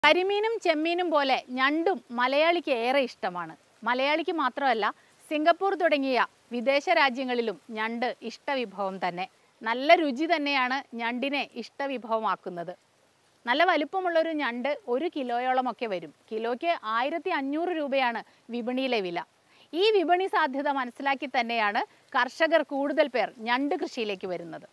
കരിമീനും ചെമ്മീനും പോലെ ഞണ്ടും മലയാളിക്ക് ഏറെ ഇഷ്ടമാണ് മലയാളിക്ക് മാത്രമല്ല സിംഗപ്പൂർ തുടങ്ങിയ വിദേശ രാജ്യങ്ങളിലും ഞണ്ട് ഇഷ്ടവിഭവം തന്നെ നല്ല രുചി തന്നെയാണ് ഞണ്ടിനെ ഇഷ്ടവിഭവമാക്കുന്നത് നല്ല വലിപ്പമുള്ളൊരു ഞണ്ട് ഒരു കിലോയോളമൊക്കെ വരും കിലോയ്ക്ക് ആയിരത്തി അഞ്ഞൂറ് രൂപയാണ് വിപണിയിലെ വില ഈ വിപണി സാധ്യത മനസ്സിലാക്കി തന്നെയാണ് കർഷകർ കൂടുതൽ പേർ ഞണ്ട് കൃഷിയിലേക്ക് വരുന്നത്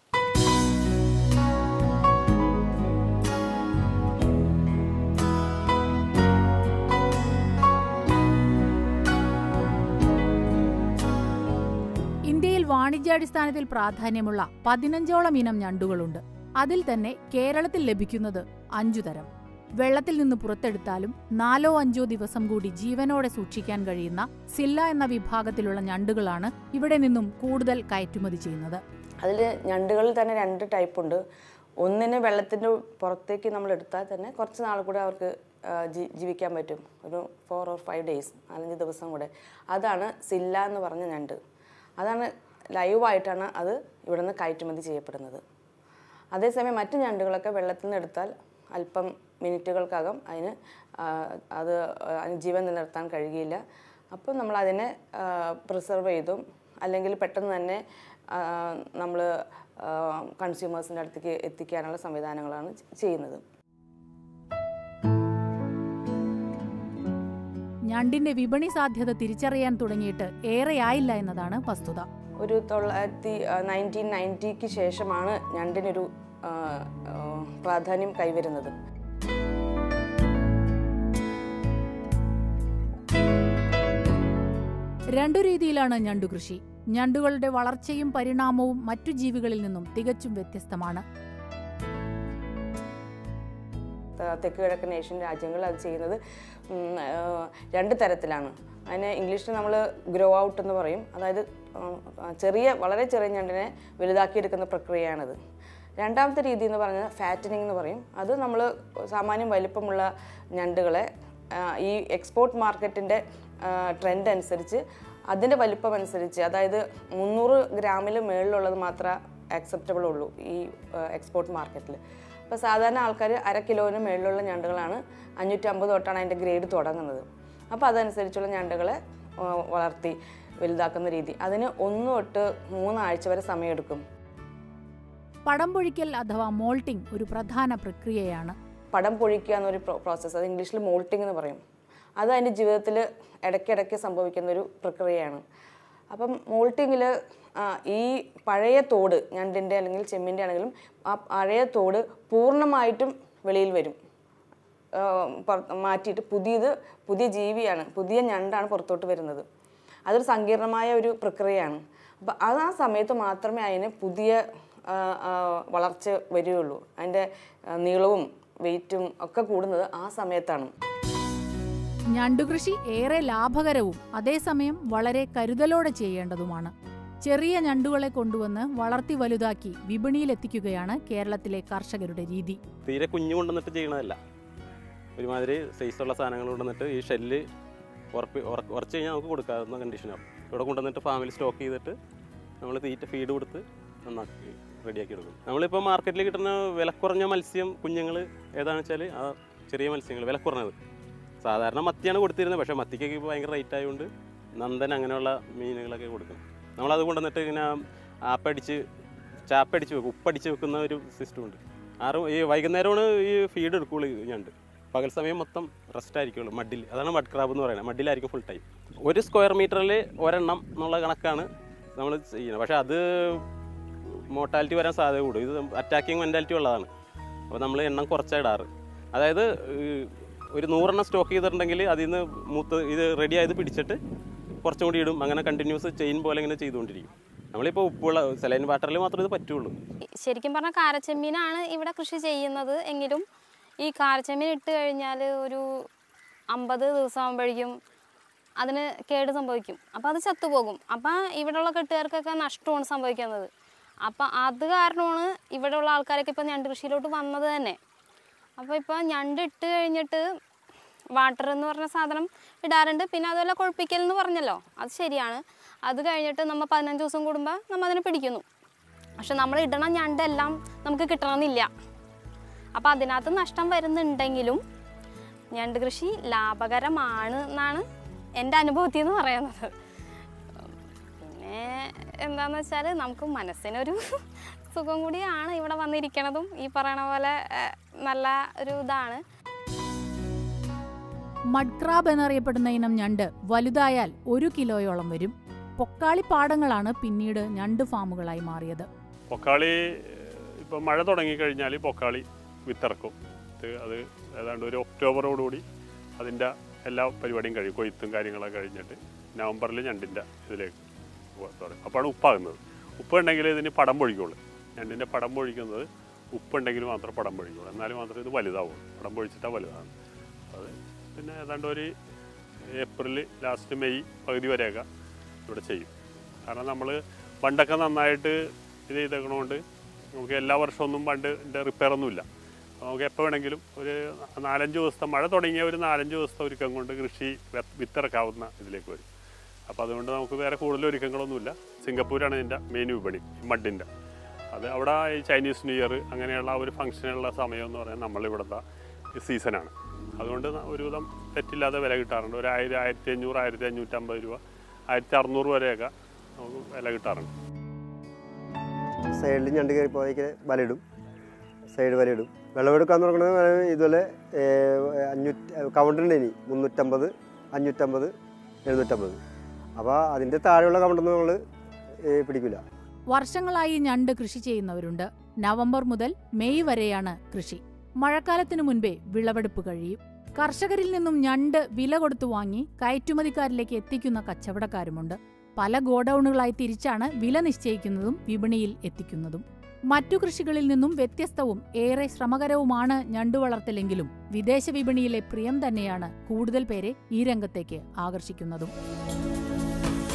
ഇന്ത്യയിൽ വാണിജ്യാടിസ്ഥാനത്തിൽ പ്രാധാന്യമുള്ള പതിനഞ്ചോളം ഇനം ഞണ്ടുകളുണ്ട് അതിൽ തന്നെ കേരളത്തിൽ ലഭിക്കുന്നത് അഞ്ചു തരം വെള്ളത്തിൽ നിന്ന് പുറത്തെടുത്താലും നാലോ അഞ്ചോ ദിവസം കൂടി ജീവനോടെ സൂക്ഷിക്കാൻ കഴിയുന്ന സില്ല എന്ന വിഭാഗത്തിലുള്ള ഞണ്ടുകളാണ് ഇവിടെ നിന്നും കൂടുതൽ കയറ്റുമതി ചെയ്യുന്നത് അതിൽ ഞണ്ടുകളിൽ തന്നെ രണ്ട് ടൈപ്പ് ഉണ്ട് ഒന്നിന് വെള്ളത്തിൻ്റെ പുറത്തേക്ക് നമ്മൾ എടുത്താൽ തന്നെ കുറച്ച് നാൾ കൂടെ അവർക്ക് ആ, ജീ- ജീവിക്കാൻ പറ്റും ഒരു ഫോർ ഓർ ഫൈവ് ഡേയ്സ് നാലഞ്ച് ദിവസം കൂടെ അതാണ് സില്ല എന്ന് പറഞ്ഞ ഞണ്ട് അതാണ് ലൈവായിട്ടാണ് അത് ഇവിടെ നിന്ന് കയറ്റുമതി ചെയ്യപ്പെടുന്നത് അതേസമയം മറ്റ് ഞണ്ടുകളൊക്കെ വെള്ളത്തിൽ നിന്ന് എടുത്താൽ അല്പം മിനിറ്റുകൾക്കകം അതിന് ആ, അത് അതിന് ജീവൻ നിലനിർത്താൻ കഴിയില്ല അപ്പം നമ്മൾ അതിനെ പ്രിസർവ് ചെയ്തും അല്ലെങ്കിൽ പെട്ടെന്ന് തന്നെ നമ്മൾ കൺസ്യൂമേഴ്സിൻ്റെ അടുത്തേക്ക് എത്തിക്കാനുള്ള സംവിധാനങ്ങളാണ് ചെയ്യുന്നത് ഞണ്ടിന്റെ വിപണി സാധ്യത തിരിച്ചറിയാൻ തുടങ്ങിയിട്ട് ഏറെയായില്ല എന്നതാണ് വസ്തുത ഒരു തൊള്ളായിരത്തി നയൻറ്റീൻ നയൻറ്റിക്ക് ശേഷമാണ് ഞണ്ടിനൊരു ആ, ആ, പ്രാധാന്യം കൈവരുന്നത് രണ്ടു രീതിയിലാണ് ഞണ്ടുകൃഷി ഞണ്ടുകളുടെ വളർച്ചയും പരിണാമവും മറ്റു ജീവികളിൽ നിന്നും തികച്ചും വ്യത്യസ്തമാണ് ത- തെക്ക് കിഴക്കൻ ഏഷ്യൻ രാജ്യങ്ങൾ അത് ചെയ്യുന്നത് ഉം, ആ, രണ്ട് തരത്തിലാണ് അതിന് ഇംഗ്ലീഷിൽ നമ്മൾ ഗ്രോ ഔട്ട് എന്ന് പറയും അതായത് ആ, ചെറിയ വളരെ ചെറിയ ഞണ്ടിനെ വലുതാക്കിയെടുക്കുന്ന പ്രക്രിയയാണത് രണ്ടാമത്തെ രീതി എന്ന് പറഞ്ഞാൽ ഫാറ്റനിങ് എന്ന് പറയും അത് നമ്മൾ സാമാന്യം വലിപ്പമുള്ള ഞണ്ടുകളെ ആ, ഈ എക്സ്പോർട്ട് മാർക്കറ്റിൻ്റെ ട്രെൻഡ് അനുസരിച്ച് അതിൻ്റെ വലിപ്പം അനുസരിച്ച് അതായത് മുന്നൂറ് ഗ്രാമിൽ മുകളിലുള്ളത് മാത്രമേ ആക്സെപ്റ്റബിൾ ഉള്ളൂ ഈ എക്സ്പോർട്ട് മാർക്കറ്റിൽ അപ്പോൾ സാധാരണ ആൾക്കാർ അര കിലോന് മേളിലുള്ള ഞണ്ടുകളാണ് അഞ്ഞൂറ്റമ്പത് തൊട്ടാണ് അതിൻ്റെ ഗ്രേഡ് തുടങ്ങുന്നത് അപ്പോൾ അതനുസരിച്ചുള്ള ഞണ്ടുകളെ ആ, വളർത്തി വലുതാക്കുന്ന രീതി അതിന് ഒന്ന് തൊട്ട് മൂന്നാഴ്ച വരെ സമയമെടുക്കും പടം പൊഴിക്കൽ അഥവാ മോൾട്ടിംഗ് ഒരു പ്രധാന പ്രക്രിയയാണ് പടം പൊഴിക്കുക എന്നൊരു പ്രോസസ്സ് അത് ഇംഗ്ലീഷിൽ മോൾട്ടിംഗ് എന്ന് പറയും അത് അതിൻ്റെ ജീവിതത്തിൽ ഇടയ്ക്കിടയ്ക്ക് സംഭവിക്കുന്ന ഒരു പ്രക്രിയയാണ് അപ്പം മോൾട്ടിങ്ങിൽ ഈ പഴയ തോട് ഞണ്ടിൻ്റെ അല്ലെങ്കിൽ ചെമ്മിൻ്റെ ആണെങ്കിലും ആ പഴയ തോട് പൂർണ്ണമായിട്ടും വെളിയിൽ വരും ആ, പുറ- മാറ്റിയിട്ട് പുതിയത് പുതിയ ജീവിയാണ് പുതിയ ഞണ്ടാണ് പുറത്തോട്ട് വരുന്നത് അതൊരു സങ്കീർണമായ ഒരു പ്രക്രിയയാണ് അപ്പം അത് ആ സമയത്ത് മാത്രമേ അതിന് പുതിയ ആ, ആ, വളർച്ച വരികയുള്ളൂ അതിൻ്റെ ആ, നീളവും വെയിറ്റും ഒക്കെ കൂടുന്നത് ആ സമയത്താണ് ഞണ്ടുകൃഷി ഏറെ ലാഭകരവും അതേസമയം വളരെ കരുതലോടെ ചെയ്യേണ്ടതുമാണ് ചെറിയ ഞണ്ടുകളെ കൊണ്ടുവന്ന് വളർത്തി വലുതാക്കി വിപണിയിലെത്തിക്കുകയാണ് കേരളത്തിലെ കർഷകരുടെ രീതി തീരെ കുഞ്ഞു കൊണ്ടുവന്നിട്ട് ചെയ്യണതല്ല ഒരുമാതിരി സൈസുള്ള സാധനങ്ങൾ കൊണ്ടുവന്നിട്ട് ഈ ഷെല്ല് ഉറപ്പി ഉറ- ഉറച്ച് കഴിഞ്ഞാൽ നമുക്ക് കൊടുക്കാവുന്ന കണ്ടീഷനാണ് ഇവിടെ കൊണ്ടുവന്നിട്ട് ഫാമിൽ സ്റ്റോക്ക് ചെയ്തിട്ട് നമ്മൾ തീറ്റ ഫീഡ് കൊടുത്ത് നന്നാക്കി റെഡിയാക്കി എടുക്കും നമ്മളിപ്പോൾ മാർക്കറ്റിൽ കിട്ടുന്ന വില കുറഞ്ഞ മത്സ്യം കുഞ്ഞുങ്ങൾ ഏതാണെന്ന് വെച്ചാൽ ആ ചെറിയ മത്സ്യങ്ങൾ വില കുറഞ്ഞത് സാധാരണ മത്തിയാണ് കൊടുത്തിരുന്നത് പക്ഷേ മത്തിക്കൊക്കെ ഇപ്പോൾ ഭയങ്കര റേറ്റ് ആയതുകൊണ്ട് നന്ദൻ അങ്ങനെയുള്ള മീനുകളൊക്കെ കൊടുക്കും നമ്മളത് കൊണ്ടുവന്നിട്ട് ഇങ്ങനെ ആപ്പടിച്ച് ചാപ്പടിച്ച് വെക്കും ഉപ്പടിച്ച് വെക്കുന്ന ഒരു സിസ്റ്റം ഉണ്ട് ആറ് ഈ വൈകുന്നേരമാണ് ഈ ഫീഡ് എടുക്കുള്ളൂ ഞണ്ട് പകൽ സമയം മൊത്തം റെസ്റ്റ് ആയിരിക്കുള്ളൂ മഡിൽ അതാണ് മഡ് ക്രാബ് എന്ന് പറയുന്നത് മഡിലായിരിക്കും ഫുൾ ടൈം ഒരു സ്ക്വയർ മീറ്ററിൽ ഒരെണ്ണം എന്നുള്ള കണക്കാണ് നമ്മൾ ചെയ്യുന്നത് പക്ഷേ അത് മോർട്ടാലിറ്റി വരാൻ സാധ്യത കൂടും ഇത് അറ്റാക്കിങ് മെൻറ്റാലിറ്റി ഉള്ളതാണ് അപ്പോൾ നമ്മൾ എണ്ണം കുറച്ചാണ് ഇടാറ് അതായത് ഈ ഒരു നൂറെണ്ണം സ്റ്റോക്ക് ചെയ്തിട്ടുണ്ടെങ്കിൽ അതിൽ നിന്ന് മൂത്ത് ഇത് റെഡി ആയത് പിടിച്ചിട്ട് കുറച്ചും കൂടി ഇടും അങ്ങനെ കണ്ടിന്യൂസ് ചെയിൻ പോലെ ഇങ്ങനെ ചെയ്തുകൊണ്ടിരിക്കും നമ്മളിപ്പോൾ ഉപ്പുള്ള സെലൈൻ വാട്ടറിൽ മാത്രമേ ഇത് പറ്റുള്ളൂ ശരിക്കും പറഞ്ഞാൽ കാരച്ചെമ്മീനാണ് ഇവിടെ കൃഷി ചെയ്യുന്നത് എങ്കിലും ഈ കാരച്ചെമ്മീൻ ഇട്ട് കഴിഞ്ഞാൽ ഒരു അമ്പത് ദിവസം ആകുമ്പോഴേക്കും അതിന് കേട് സംഭവിക്കും അപ്പോൾ അത് ചത്തുപോകും അപ്പം ഇവിടെയുള്ള കെട്ടുകാർക്കൊക്കെ നഷ്ടമാണ് സംഭവിക്കുന്നത് അപ്പം അത് കാരണമാണ് ഇവിടെയുള്ള ആൾക്കാരൊക്കെ ഇപ്പം ഞണ്ട് കൃഷിയിലോട്ട് വന്നത് തന്നെ അപ്പോൾ ഇപ്പോൾ ഞണ്ട് ഇട്ട് കഴിഞ്ഞിട്ട് വാട്ടർ എന്ന് പറഞ്ഞ സാധനം ഇടാറുണ്ട് പിന്നെ അതുപോലെ കൊഴുപ്പിക്കൽ എന്ന് പറഞ്ഞല്ലോ അത് ശരിയാണ് അത് കഴിഞ്ഞിട്ട് നമ്മൾ പതിനഞ്ച് ദിവസം കൂടുമ്പോൾ നമ്മൾ അതിനെ പിടിക്കുന്നു പക്ഷെ നമ്മൾ ഇടണ ഞണ്ടെല്ലാം നമുക്ക് കിട്ടണമെന്നില്ല അപ്പോൾ അതിനകത്ത് നഷ്ടം വരുന്നുണ്ടെങ്കിലും ഞണ്ട് കൃഷി ലാഭകരമാണ് എന്നാണ് എൻ്റെ അനുഭവത്തിൽ നിന്ന് പറയുന്നത് പിന്നെ എന്താന്ന് വെച്ചാൽ നമുക്ക് മനസ്സിനൊരു സുഖം കൂടിയാണ് ഇവിടെ വന്നിരിക്കണതും ഈ പറയണ പോലെ ഏഹ്, നല്ല ഒരു ഇതാണ് മഡ്ക്രാബ് എന്നറിയപ്പെടുന്ന ഇനം ഞണ്ട് വലുതായാൽ ഒരു കിലോയോളം വരും പൊക്കാളിപ്പാടങ്ങളാണ് പിന്നീട് ഞണ്ട് ഫാമുകളായി മാറിയത് പൊക്കാളി ഇപ്പോൾ മഴ തുടങ്ങിക്കഴിഞ്ഞാൽ പൊക്കാളി വിത്തിറക്കും ഇത് അത് ഏതാണ്ട് ഒരു ഒക്ടോബറോടുകൂടി അതിൻ്റെ എല്ലാ പരിപാടിയും കഴിയും കൊയ്ത്തും കാര്യങ്ങളൊക്കെ കഴിഞ്ഞിട്ട് നവംബറിൽ ഞണ്ടിൻ്റെ ഇതിലേക്ക് പോ- തുടങ്ങും അപ്പോഴാണ് ഉപ്പാകുന്നത് ഉപ്പ് ഉണ്ടെങ്കിൽ ഇതിന് പടം പൊഴിക്കുള്ളൂ ഞണ്ടിൻ്റെ പടം പൊഴിക്കുന്നത് ഉപ്പുണ്ടെങ്കിൽ മാത്രമേ പടം പൊഴിക്കുള്ളൂ എന്നാൽ മാത്രമേ ഇത് വലുതാവുള്ളൂ പടം പൊഴിച്ചിട്ടാണ് വലുതാണ് അത് പിന്നെ ഏതാണ്ട് ഒരു ഏപ്രിൽ ലാസ്റ്റ് മെയ് പകുതി വരെയൊക്കെ ഇവിടെ ചെയ്യും കാരണം നമ്മൾ പണ്ടൊക്കെ നന്നായിട്ട് ഇത് ചെയ്തേക്കണോണ്ട് നമുക്ക് എല്ലാ വർഷമൊന്നും പണ്ടിൻ്റെ റിപ്പയർ ഒന്നുമില്ല നമുക്ക് എപ്പോൾ വേണമെങ്കിലും ഒരു നാലഞ്ച് ദിവസത്തെ മഴ തുടങ്ങിയ ഒരു നാലഞ്ച് ദിവസത്തെ ഒരുക്കം കൊണ്ട് കൃഷി വെ- വിത്തിറക്കാവുന്ന ഇതിലേക്ക് വരും അപ്പോൾ അതുകൊണ്ട് നമുക്ക് വേറെ കൂടുതൽ ഒരുക്കങ്ങളൊന്നുമില്ല സിംഗപ്പൂരാണ് ഇതിൻ്റെ മെയിൻ വിപണി മഡിൻ്റെ അത് അവിടെ ഈ ചൈനീസ് ന്യൂ ഇയർ അങ്ങനെയുള്ള ആ ഒരു ഫംഗ്ഷനുള്ള സമയം എന്ന് പറയുന്നത് നമ്മളിവിടുത്തെ സീസണാണ് അതുകൊണ്ട് ന- ഒരുവിധം തെറ്റില്ലാതെ വില കിട്ടാറുണ്ട് ഒരു ആയിരം ആയിരത്തി അഞ്ഞൂറ് ആയിരത്തി അഞ്ഞൂറ്റമ്പത് രൂപ ആയിരത്തി അറുന്നൂറ് വരെയൊക്കെ നമുക്ക് വില കിട്ടാറുണ്ട് സൈഡിൽ ഞണ്ട് കയറി പോയേക്ക് വലയിടും സൈഡ് വലയിടും വിളവെടുക്കാൻ തുടങ്ങുന്നത് ഇതുപോലെ അഞ്ഞൂറ്റി കൗണ്ടറുണ്ട് ഇനി മുന്നൂറ്റമ്പത് അഞ്ഞൂറ്റമ്പത് എഴുന്നൂറ്റമ്പത് അപ്പോൾ അതിൻ്റെ താഴെയുള്ള കൗണ്ടൊന്നും നമ്മൾ പിടിക്കില്ല വർഷങ്ങളായി ഞണ്ട് കൃഷി ചെയ്യുന്നവരുണ്ട് നവംബർ മുതൽ മെയ് വരെയാണ് കൃഷി മഴക്കാലത്തിനു മുൻപേ വിളവെടുപ്പ് കഴിയും കർഷകരിൽ നിന്നും ഞണ്ട് വില കൊടുത്തു വാങ്ങി കയറ്റുമതിക്കാരിലേക്ക് എത്തിക്കുന്ന കച്ചവടക്കാരുമുണ്ട് പല ഗോഡൌണുകളായി തിരിച്ചാണ് വില നിശ്ചയിക്കുന്നതും വിപണിയിൽ എത്തിക്കുന്നതും മറ്റു കൃഷികളിൽ നിന്നും വ്യത്യസ്തവും ഏറെ ശ്രമകരവുമാണ് ഞണ്ടു വളർത്തലെങ്കിലും വിദേശ വിപണിയിലെ പ്രിയം തന്നെയാണ് കൂടുതൽ പേരെ ഈ രംഗത്തേക്ക് ആകർഷിക്കുന്നതും